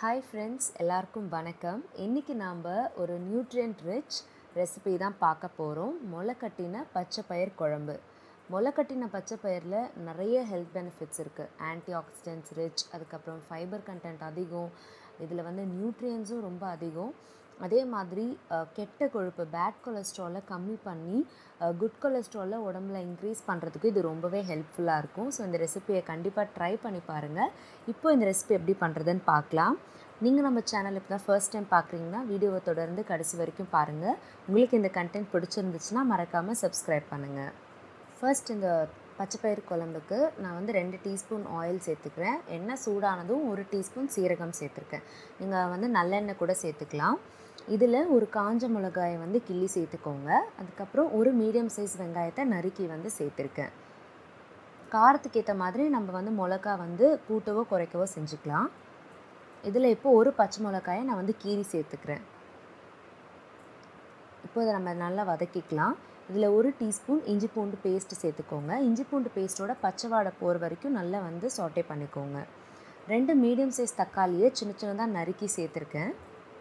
hi friends எல்லாருக்கும் வணக்கம் இன்றைக்கி நாம் ஒரு நியூட்ரியன்ட் ரிச் ரெசிபி தான் பார்க்க போகிறோம் முளைக்கட்டின பச்சை பயிர் குழம்பு முளைக்கட்டின பச்சை பயிரில் நிறைய ஹெல்த் பெனிஃபிட்ஸ் இருக்குது ஆன்டி ஆக்சிடென்ட்ஸ் ரிச் அதுக்கப்புறம் ஃபைபர் கண்டென்ட் அதிகம் இதில் வந்து நியூட்ரியன்ஸும் ரொம்ப அதிகம் அதே மாதிரி அஹ், கெட்ட கொழுப்பு பேட் கொலஸ்ட்ராலை கம்மி பண்ணி குட் கொலஸ்ட்ராலை உடம்புல இன்க்ரீஸ் பண்ணுறதுக்கு இது ரொம்பவே ஹெல்ப்ஃபுல்லாக இருக்கும் ஸோ இந்த ரெசிபியை கண்டிப்பாக ட்ரை பண்ணி பாருங்கள் இப்போ இந்த ரெசிபி எப்படி பண்ணுறதுன்னு பார்க்கலாம் நீங்கள் நம்ம சேனல் இப்போ தான் ஃபர்ஸ்ட் டைம் பார்க்குறீங்கன்னா வீடியோவை தொடர்ந்து கடைசி வரைக்கும் பாருங்கள் உங்களுக்கு இந்த கண்டென்ட் பிடிச்சிருந்துச்சுன்னா மறக்காமல் சப்ஸ்கிரைப் பண்ணுங்கள் ஃபர்ஸ்ட் இந்த பச்சைப்பயிறு குழம்புக்கு நான் வந்து ரெண்டு டீஸ்பூன் ஆயில் சேர்த்துக்கிறேன் எண்ணெய் சூடானதும் ஒரு டீஸ்பூன் சீரகம் சேர்த்துருக்கேன் நீங்கள் வந்து நல்லெண்ணெய் கூட சேர்த்துக்கலாம் இதில் ஒரு காஞ்ச மிளகாயை வந்து கிள்ளி சேர்த்துக்கோங்க அதுக்கப்புறம் ஒரு மீடியம் சைஸ் வெங்காயத்தை நறுக்கி வந்து சேர்த்துருக்கேன் காரத்துக்கு ஏற்ற மாதிரி நம்ம வந்து மிளகா வந்து கூட்டவோ குறைக்கவோ செஞ்சுக்கலாம் இதில் இப்போ ஒரு பச்சை மிளகாயை நான் வந்து கீரி சேர்த்துக்கிறேன் இப்போ இதை நம்ம நல்லா வதக்கிக்கலாம் இதில் ஒரு டீஸ்பூன் இஞ்சி பூண்டு பேஸ்ட் சேர்த்துக்கோங்க இஞ்சி பூண்டு பேஸ்ட்டோட பச்சை வாடை போகிற வரைக்கும் நல்லா வந்து சாட்டே பண்ணிக்கோங்க ரெண்டு மீடியம் சைஸ் தக்காளியை சின்ன சின்னதாக நறுக்கி சேர்த்துருக்கேன்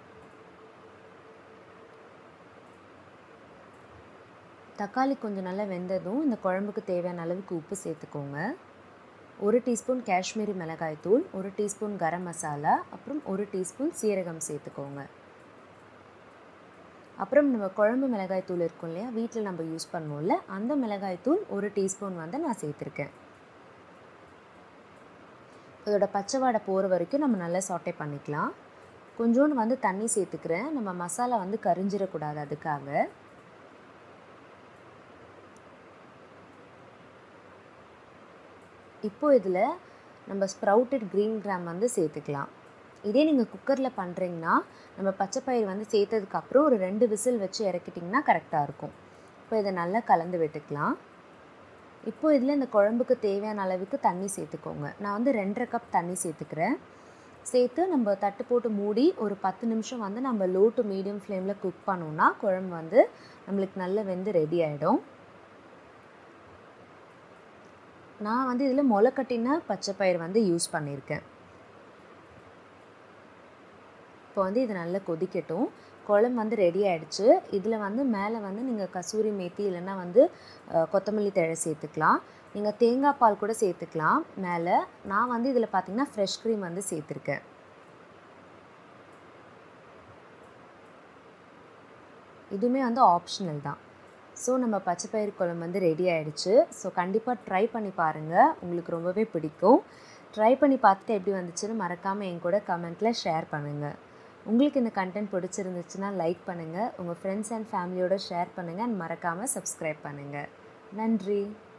தக்காளி கொஞ்சம் நல்லா வெந்ததும் இந்த குழம்புக்கு தேவையான அளவுக்கு உப்பு சேர்த்துக்கோங்க ஒரு டீஸ்பூன் காஷ்மீரி மிளகாய் தூள் ஒரு டீஸ்பூன் கரம் மசாலா அப்புறம் ஒரு டீஸ்பூன் சீரகம் சேர்த்துக்கோங்க அப்புறம் நம்ம குழம்பு மிளகாய் தூள் இருக்கும் இல்லையா வீட்டில் நம்ம யூஸ் பண்ணுவோம்ல அந்த மிளகாய் தூள் ஒரு டீஸ்பூன் வந்து நான் சேர்த்துருக்கேன் இதோட பச்சை வாடை போகிற வரைக்கும் நம்ம நல்லா சாட்டே பண்ணிக்கலாம் கொஞ்சோண்டு வந்து தண்ணி சேர்த்துக்கிறேன் நம்ம மசாலா வந்து கரிஞ்சிடக்கூடாது அதுக்காக இப்போது இதில் நம்ம ஸ்ப்ரவுட்டட் க்ரீன் கிராம் வந்து சேர்த்துக்கலாம் இதே நீங்கள் குக்கரில் பண்ணுறீங்கன்னா நம்ம பச்சைப்பயிர் வந்து சேர்த்ததுக்கப்புறம் ஒரு ரெண்டு விசில் வச்சு இறக்கிட்டிங்கன்னா கரெக்டாக இருக்கும் இப்போ இதை நல்லா கலந்து விட்டுக்கலாம் இப்போ இதில் இந்த குழம்புக்கு தேவையான அளவுக்கு தண்ணி சேர்த்துக்கோங்க நான் வந்து ரெண்டரை கப் தண்ணி சேர்த்துக்கிறேன் சேர்த்து நம்ம தட்டு போட்டு மூடி ஒரு பத்து நிமிஷம் வந்து நம்ம லோ டு மீடியம் ஃப்ளேமில் குக் பண்ணோன்னா குழம்பு வந்து நம்மளுக்கு நல்லா வெந்து ரெடி ஆகிடும் நான் வந்து இதில் முளைக்கட்டின பச்சைப்பயிர் வந்து யூஸ் பண்ணியிருக்கேன் இப்போ வந்து இது நல்லா கொதிக்கட்டும் குழம்பு வந்து ரெடி ஆகிடுச்சு இதில் வந்து மேலே வந்து நீங்கள் கசூரி மேத்தி இல்லைன்னா வந்து அஹ், கொத்தமல்லி தழை சேர்த்துக்கலாம் நீங்கள் தேங்காய் பால் கூட சேர்த்துக்கலாம் மேலே நான் வந்து இதில் பார்த்தீங்கன்னா ஃப்ரெஷ் க்ரீம் வந்து சேர்த்துருக்கேன் இதுவுமே வந்து ஆப்ஷனல் தான் ஸோ நம்ம பச்சைப்பயிறு குழம்பு வந்து ரெடி ஆயிடுச்சு ஸோ கண்டிப்பாக ட்ரை பண்ணி பாருங்கள் உங்களுக்கு ரொம்பவே பிடிக்கும் ட்ரை பண்ணி பார்த்துட்டு எப்படி வந்துச்சுன்னு மறக்காமல் என் கூட கமெண்ட்டில் ஷேர் பண்ணுங்கள் உங்களுக்கு இந்த கண்டென்ட் பிடிச்சிருந்துச்சுன்னா லைக் பண்ணுங்கள் உங்கள் ஃப்ரெண்ட்ஸ் அண்ட் ஃபேமிலியோட ஷேர் பண்ணுங்கள் அண்ட் மறக்காமல் சப்ஸ்கிரைப் பண்ணுங்கள் நன்றி